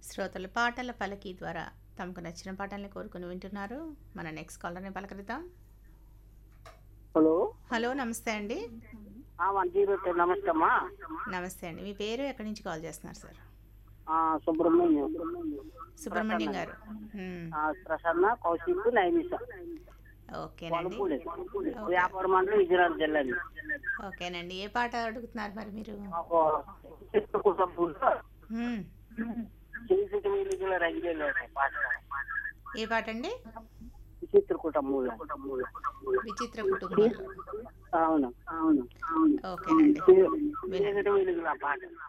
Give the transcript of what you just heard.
శ్రోతలు పాటల పలకి ద్వారా తమకు నచ్చిన పాటల్ని కోరుకుని వింటున్నారు మన నెక్స్ట్ కాలర్ని పలకరిద్దాం హలో హలో నమస్తే అండి వన్ జీరో టెన్ నమస్తే అమ్మా నమస్తే అండి మీ పేరు ఎక్కడి నుంచి కాల్ చేస్తున్నారు సార్ ఆ, సుబ్రహ్మణ్యం సుబ్రహ్మణ్యం గారు మ్మ్. ఆ, ప్రసన్న కౌశిక్ నైమిష ఓకేనండి వనపూడి వ్యాపార మండలం విజయనగరం జిల్లా ఓకేనండి ఏ పాట అడుగుతున్నారు మరి మీరు మాకు చిత్ర కుటుంబంలో మ్మ్. చిరుసిటి వీలుగుల రంగులు పాట ఏ పాట అండి విచిత్ర కుటుంబంలో విచిత్ర కుటుంబం అవును అవును అవును ఓకేనండి చిరుసిటి వీలుగుల పాట